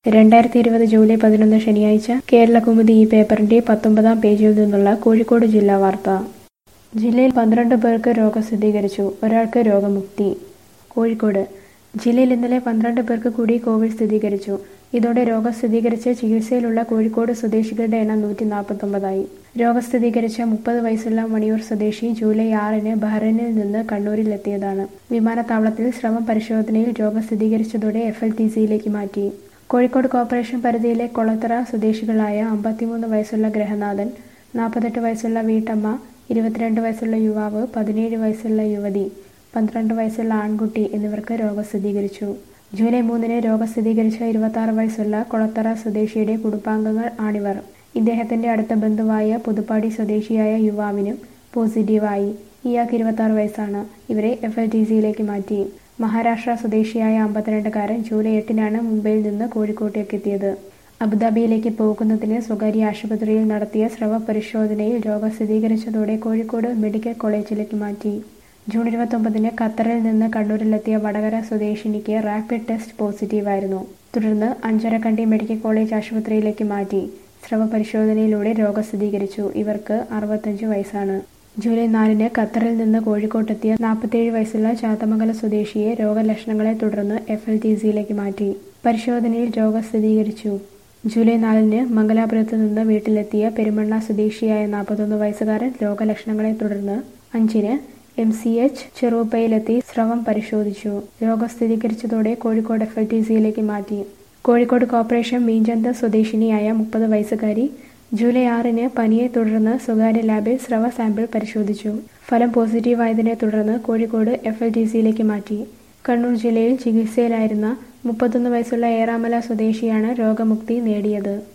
രണ്ടായിരത്തി ഇരുപത് ജൂലൈ പതിനൊന്ന് ശനിയാഴ്ച കേരളകൗമുദി ഈ പേപ്പറിന്റെ പത്തൊമ്പതാം പേജിൽ നിന്നുള്ള കോഴിക്കോട് ജില്ലാ വാർത്ത ജില്ലയിൽ പന്ത്രണ്ട് പേർക്ക് രോഗം സ്ഥിരീകരിച്ചു ഒരാൾക്ക് രോഗമുക്തി കോഴിക്കോട് ജില്ലയിൽ ഇന്നലെ പന്ത്രണ്ട് പേർക്ക് കൂടി കോവിഡ് സ്ഥിരീകരിച്ചു ഇതോടെ രോഗം സ്ഥിരീകരിച്ച് ചികിത്സയിലുള്ള കോഴിക്കോട് സ്വദേശികളുടെ എണ്ണം നൂറ്റി നാൽപ്പത്തൊമ്പതായി രോഗം സ്ഥിരീകരിച്ച മുപ്പത് വയസ്സുള്ള മണിയൂർ സ്വദേശി ജൂലൈ ആറിന് ബഹ്റൈനിൽ നിന്ന് കണ്ണൂരിലെത്തിയതാണ് വിമാനത്താവളത്തിൽ ശ്രമം പരിശോധനയിൽ രോഗം സ്ഥിരീകരിച്ചതോടെ എഫ് എൽ ടി സിയിലേക്ക് മാറ്റി കോഴിക്കോട് കോർപ്പറേഷൻ പരിധിയിലെ കൊളത്തറ സ്വദേശികളായ അമ്പത്തിമൂന്ന് വയസ്സുള്ള ഗ്രഹനാഥൻ നാൽപ്പത്തെട്ട് വയസ്സുള്ള വീട്ടമ്മ ഇരുപത്തിരണ്ട് വയസ്സുള്ള യുവാവ് പതിനേഴ് വയസ്സുള്ള യുവതി പന്ത്രണ്ട് വയസ്സുള്ള ആൺകുട്ടി എന്നിവർക്ക് രോഗം സ്ഥിരീകരിച്ചു ജൂലൈ മൂന്നിന് രോഗം സ്ഥിരീകരിച്ച ഇരുപത്തി വയസ്സുള്ള കൊളത്തറ സ്വദേശിയുടെ കുടുംബാംഗങ്ങൾ ആണിവർ ഇദ്ദേഹത്തിന്റെ അടുത്ത ബന്ധുവായ പുതുപ്പാടി സ്വദേശിയായ യുവാവിനും പോസിറ്റീവായി ഇയാൾക്ക് ഇരുപത്തി വയസ്സാണ് ഇവരെ എഫ് എൽ ടി സിയിലേക്ക് മാറ്റി മഹാരാഷ്ട്ര സ്വദേശിയായ അമ്പത്തിരണ്ടുകാരൻ ജൂലൈ എട്ടിനാണ് മുംബൈയിൽ നിന്ന് കോഴിക്കോട്ടേക്ക് എത്തിയത് അബുദാബിയിലേക്ക് പോകുന്നതിന് സ്വകാര്യ ആശുപത്രിയിൽ നടത്തിയ സ്രവ പരിശോധനയിൽ രോഗം സ്ഥിരീകരിച്ചതോടെ കോഴിക്കോട് മെഡിക്കൽ കോളേജിലേക്ക് മാറ്റി ജൂൺ ഇരുപത്തൊമ്പതിന് ഖത്തറിൽ നിന്ന് കണ്ണൂരിലെത്തിയ വടകര സ്വദേശിനിക്ക് റാപ്പിഡ് ടെസ്റ്റ് പോസിറ്റീവായിരുന്നു തുടർന്ന് അഞ്ചരക്കണ്ടി മെഡിക്കൽ കോളേജ് ആശുപത്രിയിലേക്ക് മാറ്റി സ്രവ പരിശോധനയിലൂടെ രോഗം സ്ഥിരീകരിച്ചു ഇവർക്ക് അറുപത്തഞ്ച് വയസ്സാണ് ജൂലൈ നാലിന് ഖത്തറിൽ നിന്ന് കോഴിക്കോട്ടെത്തിയ നാൽപ്പത്തിയേഴ് വയസ്സുള്ള ചാത്തമംഗലം സ്വദേശിയെ രോഗലക്ഷണങ്ങളെ തുടർന്ന് എഫ് എൽ ടി സിയിലേക്ക് മാറ്റി പരിശോധനയിൽ രോഗം സ്ഥിരീകരിച്ചു ജൂലൈ നാലിന് മംഗലാപുരത്ത് നിന്ന് വീട്ടിലെത്തിയ പെരുമണ്ണ സ്വദേശിയായ നാൽപ്പത്തൊന്ന് വയസ്സുകാരൻ രോഗലക്ഷണങ്ങളെ തുടർന്ന് അഞ്ചിന് എം സി എച്ച് ചെറുപ്പയിലെത്തി സ്രവം പരിശോധിച്ചു രോഗം സ്ഥിരീകരിച്ചതോടെ കോഴിക്കോട് എഫ് എൽ ടി സിയിലേക്ക് മാറ്റി കോഴിക്കോട് കോർപ്പറേഷൻ മീഞ്ചന്ത സ്വദേശിനിയായ മുപ്പത് വയസ്സുകാരി ജൂലൈ ആറിന് പനിയെ തുടർന്ന് സ്വകാര്യ ലാബിൽ സ്രവ സാമ്പിൾ പരിശോധിച്ചു ഫലം പോസിറ്റീവായതിനെ തുടർന്ന് കോഴിക്കോട് എഫ് എൽ ടി സിയിലേക്ക് മാറ്റി കണ്ണൂർ ജില്ലയിൽ ചികിത്സയിലായിരുന്ന മുപ്പത്തൊന്ന് വയസ്സുള്ള ഏറാമല സ്വദേശിയാണ് രോഗമുക്തി നേടിയത്